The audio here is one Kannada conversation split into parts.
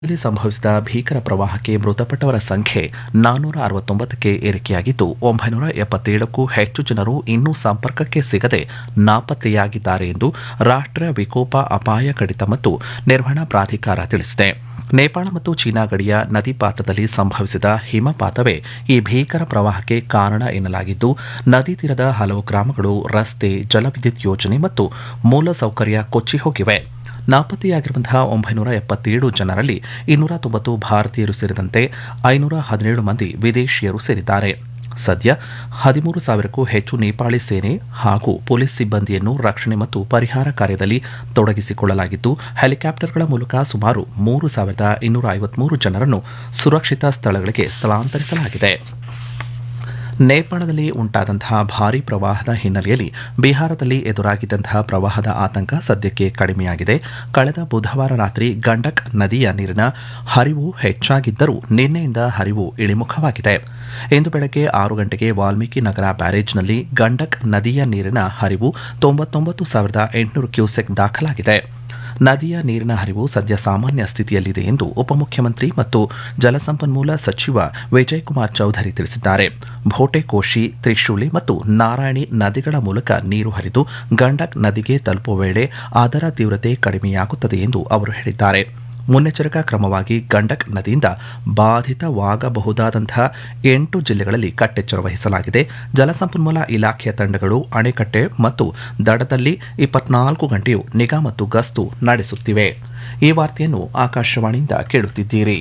ದಲ್ಲಿ ಸಂಭವಿಸಿದ ಭೀಕರ ಪ್ರವಾಹಕ್ಕೆ ಮೃತಪಟ್ಟವರ ಸಂಖ್ಯೆ ನಾನ್ನೂರ ಅರವತ್ತೊಂಬತ್ತಕ್ಕೆ ಏರಿಕೆಯಾಗಿದ್ದು ಒಂಬೈನೂರ ಎಪ್ಪತ್ತೇಳಕ್ಕೂ ಹೆಚ್ಚು ಜನರು ಇನ್ನೂ ಸಂಪರ್ಕಕ್ಕೆ ಸಿಗದೆ ನಾಪತ್ತೆಯಾಗಿದ್ದಾರೆ ಎಂದು ರಾಷ್ಟ್ರೀಯ ವಿಕೋಪ ಅಪಾಯ ಕಡಿತ ಮತ್ತು ನಿರ್ವಹಣಾ ಪ್ರಾಧಿಕಾರ ತಿಳಿಸಿದೆ ನೇಪಾಳ ಮತ್ತು ಚೀನಾ ಗಡಿಯ ನದಿ ಪಾತ್ರದಲ್ಲಿ ಸಂಭವಿಸಿದ ಹಿಮಪಾತವೇ ಈ ಭೀಕರ ಪ್ರವಾಹಕ್ಕೆ ಕಾರಣ ಎನ್ನಲಾಗಿದ್ದು ನದಿ ತೀರದ ಹಲವು ಗ್ರಾಮಗಳು ರಸ್ತೆ ಜಲವಿದ್ಯುತ್ ಯೋಜನೆ ಮತ್ತು ಮೂಲಸೌಕರ್ಯ ಕೊಚ್ಚಿ ಹೋಗಿವೆ ನಾಪತ್ತೆಯಾಗಿರುವಂತಹ ಒಂಬೈನೂರ ಎಪ್ಪತ್ತೇಳು ಜನರಲ್ಲಿ ಇನ್ನೂರ ತೊಂಬತ್ತು ಭಾರತೀಯರು ಸೇರಿದಂತೆ ಐನೂರ ಹದಿನೇಳು ಮಂದಿ ವಿದೇಶಿಯರು ಸೇರಿದ್ದಾರೆ ಸದ್ಯ ಹದಿಮೂರು ಸಾವಿರಕ್ಕೂ ಹೆಚ್ಚು ನೇಪಾಳಿ ಸೇನೆ ಹಾಗೂ ಪೊಲೀಸ್ ಸಿಬ್ಬಂದಿಯನ್ನು ರಕ್ಷಣೆ ಮತ್ತು ಪರಿಹಾರ ಕಾರ್ಯದಲ್ಲಿ ತೊಡಗಿಸಿಕೊಳ್ಳಲಾಗಿದ್ದು ಹೆಲಿಕಾಪ್ಟರ್ಗಳ ಮೂಲಕ ಸುಮಾರು ಮೂರು ಸಾವಿರದ ಇನ್ನೂರ ಐವತ್ಮೂರು ಜನರನ್ನು ಸುರಕ್ಷಿತ ಸ್ಥಳಗಳಿಗೆ ಸ್ಥಳಾಂತರಿಸಲಾಗಿದೆ ನೇಪಾಳದಲ್ಲಿ ಉಂಟಾದಂತಹ ಭಾರೀ ಪ್ರವಾಹದ ಹಿನ್ನೆಲೆಯಲ್ಲಿ ಬಿಹಾರದಲ್ಲಿ ಎದುರಾಗಿದ್ದಂತಹ ಪ್ರವಾಹದ ಆತಂಕ ಸದ್ಯಕ್ಕೆ ಕಡಿಮೆಯಾಗಿದೆ ಕಳೆದ ಬುಧವಾರ ರಾತ್ರಿ ಗಂಡಕ್ ನದಿಯ ನೀರಿನ ಹರಿವು ಹೆಚ್ಚಾಗಿದ್ದರೂ ನಿನ್ನೆಯಿಂದ ಹರಿವು ಇಳಿಮುಖವಾಗಿದೆ ಇಂದು ಬೆಳಗ್ಗೆ ಆರು ಗಂಟೆಗೆ ವಾಲ್ಮೀಕಿ ನಗರ ಬ್ಯಾರೇಜ್ನಲ್ಲಿ ಗಂಡಕ್ ನದಿಯ ನೀರಿನ ಹರಿವು ತೊಂಬತ್ತೊಂಬತ್ತು ಸಾವಿರದ ಎಂಟುನೂರು ಕ್ಯೂಸೆಕ್ ದಾಖಲಾಗಿದೆ ನದಿಯ ನೀರಿನ ಹರಿವು ಸದ್ಯ ಸಾಮಾನ್ಯ ಸ್ಥಿತಿಯಲ್ಲಿದೆ ಎಂದು ಉಪಮುಖ್ಯಮಂತ್ರಿ ಮತ್ತು ಜಲಸಂಪನ್ಮೂಲ ಸಚಿವ ವಿಜಯ್ ಕುಮಾರ್ ಚೌಧರಿ ತಿಳಿಸಿದ್ದಾರೆ ಭೋಟೆಕೋಶಿ ತ್ರಿಶೂಲಿ ಮತ್ತು ನಾರಾಯಣಿ ನದಿಗಳ ಮೂಲಕ ನೀರು ಹರಿದು ಗಂಡಕ್ ನದಿಗೆ ತಲುಪುವ ವೇಳೆ ಅದರ ತೀವ್ರತೆ ಕಡಿಮೆಯಾಗುತ್ತದೆ ಎಂದು ಅವರು ಹೇಳಿದ್ದಾರೆ ಮುನ್ನೆಚ್ಚರಿಕಾ ಕ್ರಮವಾಗಿ ಗಂಡಕ್ ನದಿಯಿಂದ ಬಾಧಿತವಾಗಬಹುದಾದಂತಹ ಎಂಟು ಜಿಲ್ಲೆಗಳಲ್ಲಿ ಕಟ್ಟೆಚ್ಚರ ವಹಿಸಲಾಗಿದೆ ಜಲಸಂಪನ್ಮೂಲ ಇಲಾಖೆಯ ತಂಡಗಳು ಅಣೆಕಟ್ಟೆ ಮತ್ತು ದಡದಲ್ಲಿ ಇಪ್ಪತ್ನಾಲ್ಕು ಗಂಟೆಯೂ ನಿಗಾ ಮತ್ತು ಗಸ್ತು ನಡೆಸುತ್ತಿವೆ ಈ ವಾರ್ತೆಯನ್ನು ಆಕಾಶವಾಣಿಯಿಂದ ಕೇಳುತ್ತಿದ್ದೀರಿ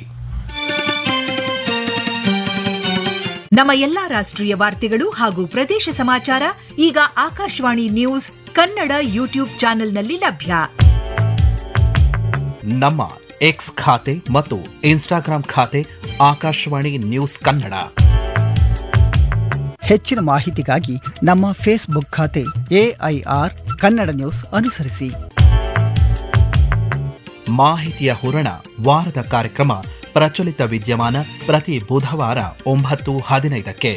ನಮ್ಮ ಎಲ್ಲಾ ರಾಷ್ಟ್ರೀಯ ವಾರ್ತೆಗಳು ಹಾಗೂ ಪ್ರದೇಶ ಸಮಾಚಾರ ಈಗ ಆಕಾಶವಾಣಿ ನ್ಯೂಸ್ ಕನ್ನಡ ಯೂಟ್ಯೂಬ್ ಚಾನೆಲ್ನಲ್ಲಿ ಲಭ್ಯ ನಮ್ಮ ಎಕ್ಸ್ ಖಾತೆ ಮತ್ತು ಇನ್ಸ್ಟಾಗ್ರಾಂ ಖಾತೆ ಆಕಾಶವಾಣಿ ನ್ಯೂಸ್ ಕನ್ನಡ ಹೆಚ್ಚಿನ ಮಾಹಿತಿಗಾಗಿ ನಮ್ಮ ಫೇಸ್ಬುಕ್ ಖಾತೆ ಎಐಆರ್ ಕನ್ನಡ ನ್ಯೂಸ್ ಅನುಸರಿಸಿ ಮಾಹಿತಿಯ ಹೂರಣ ವಾರದ ಕಾರ್ಯಕ್ರಮ ಪ್ರಚಲಿತ ವಿದ್ಯಮಾನ ಪ್ರತಿ ಬುಧವಾರ ಒಂಬತ್ತು ಹದಿನೈದಕ್ಕೆ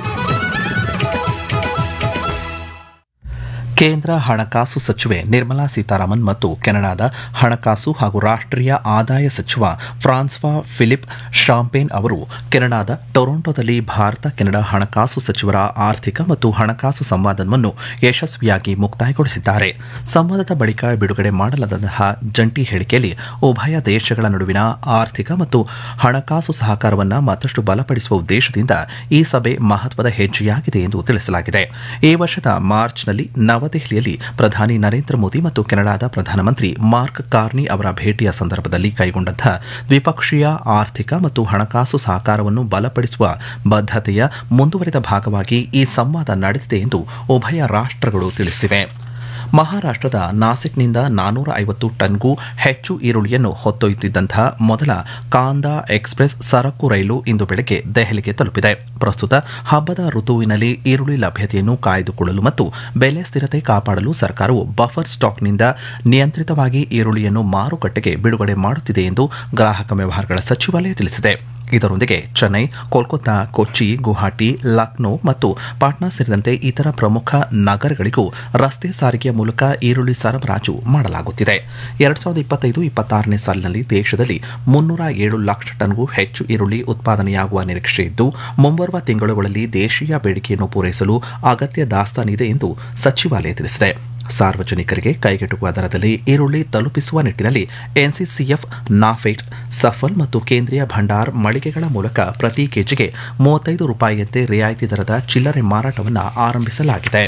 ಕೇಂದ್ರ ಹಣಕಾಸು ಸಚಿವೆ ನಿರ್ಮಲಾ ಸೀತಾರಾಮನ್ ಮತ್ತು ಕೆನಡಾದ ಹಣಕಾಸು ಹಾಗೂ ರಾಷ್ಟ್ರೀಯ ಆದಾಯ ಸಚಿವ ಫ್ರಾನ್ಸ್ವಾ ಫಿಲಿಪ್ ಶಾಂಪೇನ್ ಅವರು ಕೆನಡಾದ ಟೊರೊಂಟೊದಲ್ಲಿ ಭಾರತ ಕೆನಡಾ ಹಣಕಾಸು ಸಚಿವರ ಆರ್ಥಿಕ ಮತ್ತು ಹಣಕಾಸು ಸಂವಾದವನ್ನು ಯಶಸ್ವಿಯಾಗಿ ಮುಕ್ತಾಯಗೊಳಿಸಿದ್ದಾರೆ ಸಂವಾದದ ಬಳಿಕ ಬಿಡುಗಡೆ ಮಾಡಲಾದಂತಹ ಜಂಟಿ ಹೇಳಿಕೆಯಲ್ಲಿ ಉಭಯ ದೇಶಗಳ ನಡುವಿನ ಆರ್ಥಿಕ ಮತ್ತು ಹಣಕಾಸು ಸಹಕಾರವನ್ನು ಮತ್ತಷ್ಟು ಬಲಪಡಿಸುವ ಉದ್ದೇಶದಿಂದ ಈ ಸಭೆ ಮಹತ್ವದ ಹೆಜ್ಜೆಯಾಗಿದೆ ಎಂದು ತಿಳಿಸಲಾಗಿದೆ ಈ ವರ್ಷದ ಮಾರ್ಚ್ನಲ್ಲಿ ನವದೆಹಲಿಯಲ್ಲಿ ಪ್ರಧಾನಿ ನರೇಂದ್ರ ಮೋದಿ ಮತ್ತು ಕೆನಡಾದ ಪ್ರಧಾನಮಂತ್ರಿ ಮಾರ್ಕ್ ಕಾರ್ನಿ ಅವರ ಭೇಟಿಯ ಸಂದರ್ಭದಲ್ಲಿ ಕೈಗೊಂಡಂತಹ ದ್ವಿಪಕ್ಷೀಯ ಆರ್ಥಿಕ ಮತ್ತು ಹಣಕಾಸು ಸಹಕಾರವನ್ನು ಬಲಪಡಿಸುವ ಬದ್ಧತೆಯ ಮುಂದುವರಿದ ಭಾಗವಾಗಿ ಈ ಸಂವಾದ ನಡೆದಿದೆ ಎಂದು ಉಭಯ ರಾಷ್ಟ್ರಗಳು ತಿಳಿಸಿವೆ ಮಹಾರಾಷ್ಟ್ರದ ನಾಸಿಕ್ನಿಂದ ನಾನೂರ ಐವತ್ತು ಟನ್ಗೂ ಹೆಚ್ಚು ಈರುಳ್ಳಿಯನ್ನು ಹೊತ್ತೊಯ್ಯುತ್ತಿದ್ದಂತಹ ಮೊದಲ ಕಾಂದಾ ಎಕ್ಸ್ಪ್ರೆಸ್ ಸರಕು ರೈಲು ಇಂದು ಬೆಳಗ್ಗೆ ದೆಹಲಿಗೆ ತಲುಪಿದೆ ಪ್ರಸ್ತುತ ಹಬ್ಬದ ಋತುವಿನಲ್ಲಿ ಈರುಳ್ಳಿ ಲಭ್ಯತೆಯನ್ನು ಕಾಯ್ದುಕೊಳ್ಳಲು ಮತ್ತು ಬೆಲೆ ಸ್ಥಿರತೆ ಕಾಪಾಡಲು ಸರ್ಕಾರವು ಬಫರ್ ಸ್ಟಾಕ್ನಿಂದ ನಿಯಂತ್ರಿತವಾಗಿ ಈರುಳ್ಳಿಯನ್ನು ಮಾರುಕಟ್ಟೆಗೆ ಬಿಡುಗಡೆ ಮಾಡುತ್ತಿದೆ ಎಂದು ಗ್ರಾಹಕ ವ್ಯವಹಾರಗಳ ಸಚಿವಾಲಯ ತಿಳಿಸಿದೆ ಇದರೊಂದಿಗೆ ಚೆನ್ನೈ ಕೋಲ್ಕತ್ತಾ ಕೊಚ್ಚಿ ಗುವಾಹಟಿ ಲಕ್ನೋ ಮತ್ತು ಪಾಟ್ನಾ ಸೇರಿದಂತೆ ಇತರ ಪ್ರಮುಖ ನಗರಗಳಿಗೂ ರಸ್ತೆ ಸಾರಿಗೆಯ ಮೂಲಕ ಈರುಳ್ಳಿ ಸರಬರಾಜು ಮಾಡಲಾಗುತ್ತಿದೆ ಎರಡ್ ಸಾವಿರದ ಇಪ್ಪತ್ತೈದು ಇಪ್ಪತ್ತಾರನೇ ಸಾಲಿನಲ್ಲಿ ದೇಶದಲ್ಲಿ ಮುನ್ನೂರ ಏಳು ಲಕ್ಷ ಟನ್ಗೂ ಹೆಚ್ಚು ಈರುಳ್ಳಿ ಉತ್ಪಾದನೆಯಾಗುವ ನಿರೀಕ್ಷೆ ಇದ್ದು ಮುಂಬರುವ ತಿಂಗಳುಗಳಲ್ಲಿ ದೇಶೀಯ ಬೇಡಿಕೆಯನ್ನು ಪೂರೈಸಲು ಅಗತ್ಯ ದಾಸ್ತಾನಿದೆ ಎಂದು ಸಚಿವಾಲಯ ತಿಳಿಸಿದೆ ಸಾರ್ವಜನಿಕರಿಗೆ ಕೈಗೆಟುಕುವ ದರದಲ್ಲಿ ಈರುಳ್ಳಿ ತಲುಪಿಸುವ ನಿಟ್ಟಿನಲ್ಲಿ ಎನ್ಸಿಸಿಎಫ್ ನಾಫೆಟ್ ಸಫಲ್ ಮತ್ತು ಕೇಂದ್ರೀಯ ಭಂಡಾರ್ ಮಳಿಗೆಗಳ ಮೂಲಕ ಪ್ರತಿ ಕೆಜಿಗೆ ಮೂವತ್ತೈದು ರೂಪಾಯಿಯಂತೆ ರಿಯಾಯಿತಿ ದರದ ಚಿಲ್ಲರೆ ಮಾರಾಟವನ್ನು ಆರಂಭಿಸಲಾಗಿದೆ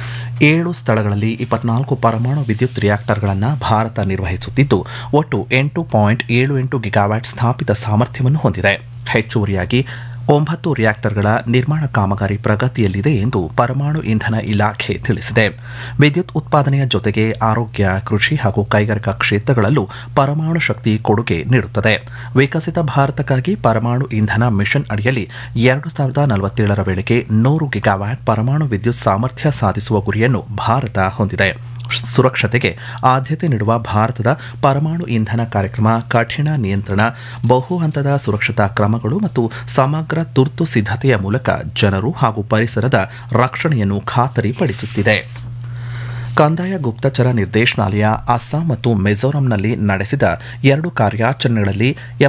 ಏಳು ಸ್ಥಳಗಳಲ್ಲಿ ಇಪ್ಪತ್ನಾಲ್ಕು ಪರಮಾಣು ವಿದ್ಯುತ್ ರಿಯಾಕ್ಟರ್ಗಳನ್ನು ಭಾರತ ನಿರ್ವಹಿಸುತ್ತಿದ್ದು ಒಟ್ಟು ಎಂಟು ಪಾಯಿಂಟ್ ಏಳು ಎಂಟು ಗಿಗಾವ್ಯಾಟ್ ಸ್ಥಾಪಿತ ಸಾಮರ್ಥ್ಯವನ್ನು ಹೊಂದಿದೆ ಹೆಚ್ಚುವರಿಯಾಗಿ ಒಂಬತ್ತು ರಿಯಾಕ್ಟರ್ಗಳ ನಿರ್ಮಾಣ ಕಾಮಗಾರಿ ಪ್ರಗತಿಯಲ್ಲಿದೆ ಎಂದು ಪರಮಾಣು ಇಂಧನ ಇಲಾಖೆ ತಿಳಿಸಿದೆ ವಿದ್ಯುತ್ ಉತ್ಪಾದನೆಯ ಜೊತೆಗೆ ಆರೋಗ್ಯ ಕೃಷಿ ಹಾಗೂ ಕೈಗಾರಿಕಾ ಕ್ಷೇತ್ರಗಳಲ್ಲೂ ಪರಮಾಣು ಶಕ್ತಿ ಕೊಡುಗೆ ನೀಡುತ್ತದೆ ವಿಕಸಿತ ಭಾರತಕ್ಕಾಗಿ ಪರಮಾಣು ಇಂಧನ ಮಿಷನ್ ಅಡಿಯಲ್ಲಿ ಎರಡು ಸಾವಿರದ ನಲವತ್ತೇಳರ ವೇಳೆಗೆ ನೂರು ಗಿಗಾವ್ಯಾಟ್ ಪರಮಾಣು ವಿದ್ಯುತ್ ಸಾಮರ್ಥ್ಯ ಸಾಧಿಸುವ ಗುರಿಯನ್ನು ಭಾರತ ಹೊಂದಿದೆ ಸುರಕ್ಷತೆಗೆ ಆದ್ಯತೆ ನೀಡುವ ಭಾರತದ ಪರಮಾಣು ಇಂಧನ ಕಾರ್ಯಕ್ರಮ ಕಠಿಣ ನಿಯಂತ್ರಣ ಬಹು ಹಂತದ ಸುರಕ್ಷತಾ ಕ್ರಮಗಳು ಮತ್ತು ಸಮಗ್ರ ತುರ್ತು ಸಿದ್ಧತೆಯ ಮೂಲಕ ಜನರು ಹಾಗೂ ಪರಿಸರದ ರಕ್ಷಣೆಯನ್ನು ಖಾತರಿಪಡಿಸುತ್ತಿದೆ ಕಂದಾಯ ಗುಪ್ತಚರ ನಿರ್ದೇಶನಾಲಯ ಅಸ್ಸಾಂ ಮತ್ತು ಮಿಜೋರಂನಲ್ಲಿ ನಡೆಸಿದ ಎರಡು ಕಾರ್ಯಾಚರಣೆಗಳಲ್ಲಿ